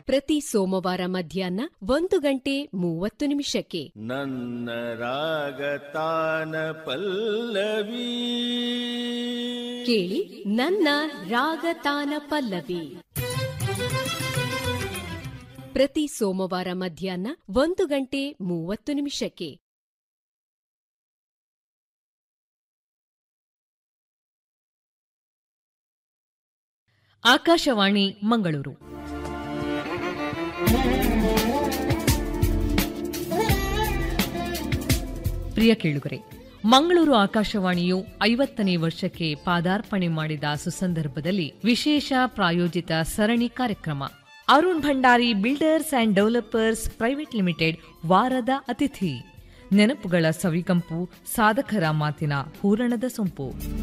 ಪ್ರತಿ ಸೋಮವಾರ ಮಧ್ಯಾಹ್ನ ಒಂದು ಗಂಟೆ ಮೂವತ್ತು ನಿಮಿಷಕ್ಕೆ ನನ್ನ ರಾಗತಾನ ಪಲ್ಲವಿ ಕೇಳಿ ನನ್ನ ರಾಗತಾನ ಪಲ್ಲವಿ ಪ್ರತಿ ಸೋಮವಾರ ಮಧ್ಯಾಹ್ನ ಒಂದು ಗಂಟೆ ಮೂವತ್ತು ನಿಮಿಷಕ್ಕೆ ಆಕಾಶವಾಣಿ ಮಂಗಳೂರು ಪ್ರಿಯ ಕೇಳುಗರೆ ಮಂಗಳೂರು ಆಕಾಶವಾಣಿಯು ಐವತ್ತನೇ ವರ್ಷಕ್ಕೆ ಪಾದಾರ್ಪಣೆ ಮಾಡಿದ ಸುಸಂದರ್ಭದಲ್ಲಿ ವಿಶೇಷ ಪ್ರಾಯೋಜಿತ ಸರಣಿ ಕಾರ್ಯಕ್ರಮ Arun Bhandari builders and developers private limited ವಾರದ ಅತಿಥಿ ನೆನಪುಗಳ ಸವಿಗಂಪು ಸಾಧಕರ ಮಾತಿನ ಹೂರಣದ ಸೊಂಪು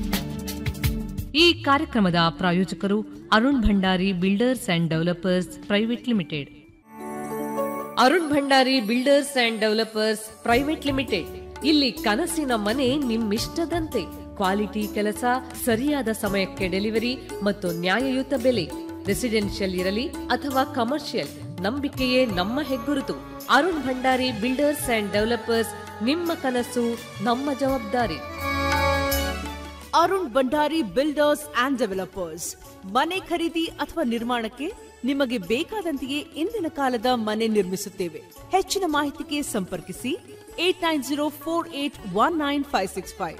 ಈ ಕಾರ್ಯಕ್ರಮದ ಪ್ರಾಯೋಜಕರು Arun Bhandari builders and developers private limited Arun Bhandari builders and developers private limited ಇಲ್ಲಿ ಕನಸಿನ ಮನೆ ನಿಮ್ಮಿಷ್ಟದಂತೆ ಕ್ವಾಲಿಟಿ ಕೆಲಸ ಸರಿಯಾದ ಸಮಯಕ್ಕೆ ಡೆಲಿವರಿ ಮತ್ತು ನ್ಯಾಯಯುತ ಬೆಲೆ ರೆಸಿಡೆನ್ಷಿಯಲ್ ಇರಲಿ ಅಥವಾ ಕಮರ್ಷಿಯಲ್ ನಂಬಿಕೆಯೇ ನಮ್ಮ ಹೆಗ್ಗುರುತು Arun Bhandari builders and developers ನಿಮ್ಮ ಕನಸು ನಮ್ಮ ಜವಾಬ್ದಾರಿ Arun Bhandari builders and developers ಮನೆ ಖರೀದಿ ಅಥವಾ ನಿರ್ಮಾಣಕ್ಕೆ ನಿಮಗೆ ಬೇಕಾದಂತೆಯೇ ಇಂದಿನ ಕಾಲದ ಮನೆ ನಿರ್ಮಿಸುತ್ತೇವೆ ಹೆಚ್ಚಿನ ಮಾಹಿತಿಗೆ ಸಂಪರ್ಕಿಸಿ eight nine zero four eight one nine five six five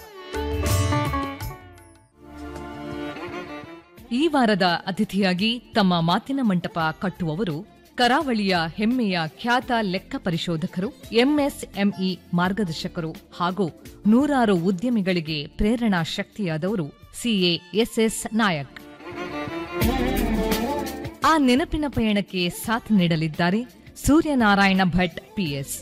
ಈ ವಾರದ ಅತಿಥಿಯಾಗಿ ತಮ್ಮ ಮಾತಿನ ಮಂಟಪ ಕಟ್ಟುವವರು ಕರಾವಳಿಯ ಹೆಮ್ಮೆಯ ಖ್ಯಾತ ಲೆಕ್ಕ ಪರಿಶೋಧಕರು ಎಂಎಸ್ಎಂಇ ಮಾರ್ಗದರ್ಶಕರು ಹಾಗೂ ನೂರಾರು ಉದ್ಯಮಿಗಳಿಗೆ ಪ್ರೇರಣಾ ಶಕ್ತಿಯಾದವರು ಸಿಎ ಎಸ್ಎಸ್ ನಾಯಕ್ ಆ ನೆನಪಿನ ಪಯಣಕ್ಕೆ ಸಾಥ್ ನೀಡಲಿದ್ದಾರೆ ಸೂರ್ಯನಾರಾಯಣ ಭಟ್ ಪಿಎಸ್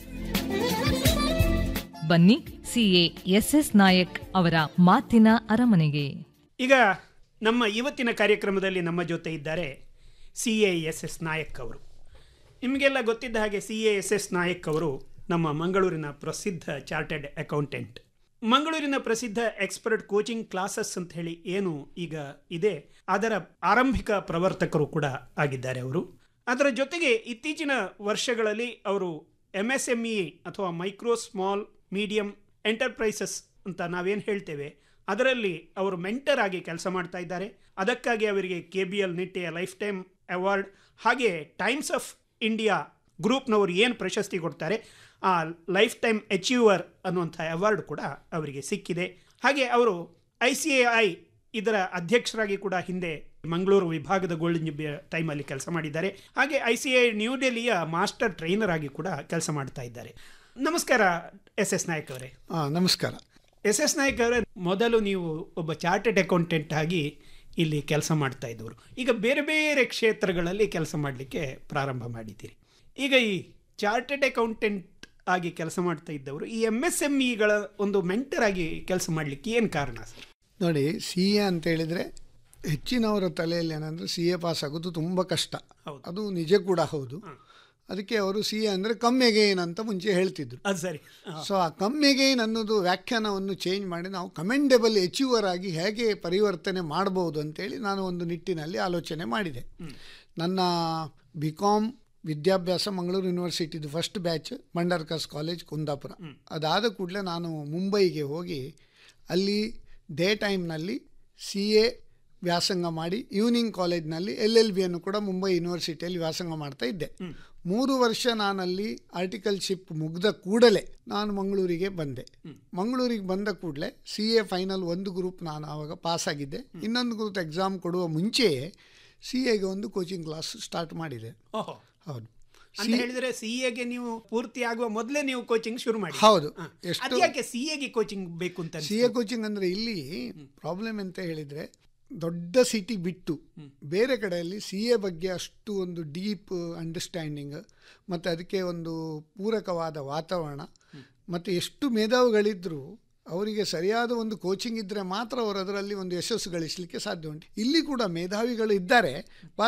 ಬನ್ನಿ ಸಿಎ ಎಸ್ಎಸ್ ನಾಯಕ್ ಅವರ ಮಾತಿನ ಅರಮನೆಗೆ ಈಗ ನಮ್ಮ ಇವತ್ತಿನ ಕಾರ್ಯಕ್ರಮದಲ್ಲಿ ನಮ್ಮ ಜೊತೆ ಇದ್ದಾರೆ C A S S Nayak ಅವರು ನಿಮಗೆಲ್ಲ ಗೊತ್ತಿದ್ದ ಹಾಗೆ C A S S Nayak ಅವರು ನಮ್ಮ ಮಂಗಳೂರಿನ ಪ್ರಸಿದ್ಧ ಚಾರ್ಟೆಡ್ ಅಕೌಂಟೆಂಟ್ ಮಂಗಳೂರಿನ ಪ್ರಸಿದ್ಧ ಎಕ್ಸ್ಪರ್ಟ್ ಕೋಚಿಂಗ್ ಕ್ಲಾಸಸ್ ಅಂತ ಹೇಳಿ ಏನು ಈಗ ಇದೆ ಅದರ ಆರಂಭಿಕ ಪ್ರವರ್ತಕರು ಕೂಡ ಆಗಿದ್ದಾರೆ ಅವರು ಅದರ ಜೊತೆಗೆ ಇತ್ತೀಚಿನ ವರ್ಷಗಳಲ್ಲಿ ಅವರು ಎಮ್ ಎಸ್ ಎಮ್ ಇ ಅಥವಾ ಮೈಕ್ರೋ ಸ್ಮಾಲ್ ಮೀಡಿಯಂ ಎಂಟರ್ಪ್ರೈಸಸ್ ಅಂತ ನಾವೇನು ಹೇಳ್ತೇವೆ ಅದರಲ್ಲಿ ಅವರು ಮೆಂಟರ್ ಆಗಿ ಕೆಲಸ ಮಾಡ್ತಾ ಇದ್ದಾರೆ ಅದಕ್ಕಾಗಿ ಅವರಿಗೆ ಕೆ ಬಿ ಎಲ್ ನಿಟ್ಟೆಯ ಲೈಫ್ ಟೈಮ್ ಅವಾರ್ಡ್ ಹಾಗೆ ಟೈಮ್ಸ್ ಆಫ್ ಇಂಡಿಯಾ ಗ್ರೂಪ್ನವರು ಏನು ಪ್ರಶಸ್ತಿ ಕೊಡ್ತಾರೆ ಆ ಲೈಫ್ ಟೈಮ್ ಅಚೀವರ್ ಅನ್ನುವಂಥ ಅವಾರ್ಡ್ ಕೂಡ ಅವರಿಗೆ ಸಿಕ್ಕಿದೆ ಹಾಗೆ ಅವರು ಐ ಸಿ ಎ ಐ ಇದರ ಅಧ್ಯಕ್ಷರಾಗಿ ಕೂಡ ಹಿಂದೆ ಮಂಗಳೂರು ವಿಭಾಗದ ಗೋಲ್ಡನ್ ಜುಬ್ಲಿ ಟೈಮಲ್ಲಿ ಕೆಲಸ ಮಾಡಿದ್ದಾರೆ ಹಾಗೆ ಐ ಸಿ ಐ ನ್ಯೂ ಡೆಲ್ಲಿಯ ಮಾಸ್ಟರ್ ಟ್ರೈನರ್ ಆಗಿ ಕೂಡ ಕೆಲಸ ಮಾಡ್ತಾ ಇದ್ದಾರೆ ನಮಸ್ಕಾರ ಎಸ್ ಎಸ್ ನಾಯಕ್ ಅವರೇ ಆ, ನಮಸ್ಕಾರ ಎಸ್ ಎಸ್ ನಾಯಕ್ ಅವರೇ ಮೊದಲು ನೀವು ಒಬ್ಬ ಚಾರ್ಟೆಡ್ ಅಕೌಂಟೆಂಟ್ ಆಗಿ ಇಲ್ಲಿ ಕೆಲಸ ಮಾಡ್ತಾ ಇದ್ದವರು ಈಗ ಬೇರೆ ಬೇರೆ ಕ್ಷೇತ್ರಗಳಲ್ಲಿ ಕೆಲಸ ಮಾಡಲಿಕ್ಕೆ ಪ್ರಾರಂಭ ಮಾಡಿದ್ದೀರಿ ಈಗ ಈ ಚಾರ್ಟೆಡ್ ಅಕೌಂಟೆಂಟ್ ಆಗಿ ಕೆಲಸ ಮಾಡ್ತಾ ಇದ್ದವರು ಈ ಎಮ್ ಎಸ್ ಎಮ್ ಇಗಳ ಒಂದು ಮೆಂಟರ್ ಆಗಿ ಕೆಲಸ ಮಾಡಲಿಕ್ಕೆ ಏನು ಕಾರಣ ಸರ್ ನೋಡಿ ಸಿ ಎ ಅಂತ ಹೇಳಿದರೆ ಹೆಚ್ಚಿನವರ ತಲೆಯಲ್ಲಿ ಏನಂದರೆ ಸಿ ಎ ಪಾಸ್ ಆಗೋದು ತುಂಬ ಕಷ್ಟ ಹೌದು. ಅದು ನಿಜ ಕೂಡ ಹೌದು ಅದಕ್ಕೆ ಅವರು ಸಿ ಎ ಅಂದರೆ ಕಮ್ಮೆಗೇನ್ ಅಂತ ಮುಂಚೆ ಹೇಳ್ತಿದ್ರು ಅದು ಸರಿ ಹಾ. ಸೊ ಆ ಕಮ್ಮೆಗೇನ್ ಅನ್ನೋದು ವ್ಯಾಖ್ಯಾನವನ್ನು ಚೇಂಜ್ ಮಾಡಿ ನಾವು ಕಮೆಂಡೆಬಲ್ ಅಚೀವರ್ ಆಗಿ ಹೇಗೆ ಪರಿವರ್ತನೆ ಮಾಡ್ಬೋದು ಅಂತೇಳಿ ನಾನು ಒಂದು ನಿಟ್ಟಿನಲ್ಲಿ ಆಲೋಚನೆ ಮಾಡಿದೆ ನನ್ನ ಬಿ ಕಾಮ್ ವಿದ್ಯಾಭ್ಯಾಸ ಮಂಗಳೂರು ಯೂನಿವರ್ಸಿಟಿದು ಫಸ್ಟ್ ಬ್ಯಾಚ್ ಮಂಡರ್ಕಸ್ ಕಾಲೇಜ್ ಕುಂದಾಪುರ ಅದಾದ ಕೂಡಲೇ ನಾನು ಮುಂಬೈಗೆ ಹೋಗಿ ಅಲ್ಲಿ ಡೇ ಟೈಮ್ನಲ್ಲಿ ಸಿ ಎ ವ್ಯಾಸಂಗ ಮಾಡಿ ಈವ್ನಿಂಗ್ ಕಾಲೇಜ್ನಲ್ಲಿ ಎಲ್ ಎಲ್ ಬಿಯನ್ನು ಕೂಡ ಮುಂಬೈ ಯೂನಿವರ್ಸಿಟಿಯಲ್ಲಿ ವ್ಯಾಸಂಗ ಮಾಡ್ತಾ ಇದ್ದೆ ಮೂರು ವರ್ಷ ನಾನಲ್ಲಿ ಆರ್ಟಿಕಲ್ಶಿಪ್ ಮುಗ್ದ ಕೂಡಲೇ ನಾನು ಮಂಗಳೂರಿಗೆ ಬಂದೆ ಮಂಗಳೂರಿಗೆ ಬಂದ ಕೂಡಲೇ ಸಿ ಎ ಫೈನಲ್ ಒಂದು ಗ್ರೂಪ್ ನಾನು ಆವಾಗ ಪಾಸ್ ಆಗಿದ್ದೆ ಇನ್ನೊಂದು ಗ್ರೂಪ್ ಎಕ್ಸಾಮ್ ಕೊಡುವ ಮುಂಚೆಯೇ ಸಿ ಎಗೆ ಒಂದು ಕೋಚಿಂಗ್ ಕ್ಲಾಸ್ ಸ್ಟಾರ್ಟ್ ಮಾಡಿದೆ ಓಹೋ ಹೌದು ಅಂತ ಹೇಳಿದ್ರೆ ಸಿ ಎಗೆ ನೀವು ಪೂರ್ತಿ ಆಗುವ ಮೊದಲೇ ನೀವು ಕೋಚಿಂಗ್ ಶುರು ಮಾಡಿ ಹೌದು. ಎಷ್ಟು ಎಷ್ಟು- ಯಾಕೆ ಸಿ ಎಗೆ ಕೋಚಿಂಗ್ ಬೇಕು ಅಂತ ಸಿ ಎ ಕೋಚಿಂಗ್ ಅಂದರೆ ಇಲ್ಲಿ ಪ್ರಾಬ್ಲಮ್ ಅಂತ ಹೇಳಿದರೆ ದೊಡ್ಡ ಸಿಟಿ ಬಿಟ್ಟು ಬೇರೆ ಕಡೆಯಲ್ಲಿ ಸಿ ಎ ಬಗ್ಗೆ ಅಷ್ಟು ಒಂದು ಡೀಪ್ ಅಂಡರ್ಸ್ಟ್ಯಾಂಡಿಂಗ್ ಮತ್ತು ಅದಕ್ಕೆ ಒಂದು ಪೂರಕವಾದ ವಾತಾವರಣ ಮತ್ತು ಎಷ್ಟು ಮೇಧಾವಿಗಳಿದ್ದರೂ ಅವರಿಗೆ ಸರಿಯಾದ ಒಂದು ಕೋಚಿಂಗ್ ಇದ್ದರೆ ಮಾತ್ರ ಅವರು ಅದರಲ್ಲಿ ಒಂದು ಯಶಸ್ಸು ಗಳಿಸಲಿಕ್ಕೆ ಸಾಧ್ಯ ಉಂಟು ಇಲ್ಲಿ ಕೂಡ ಮೇಧಾವಿಗಳು ಇದ್ದಾರೆ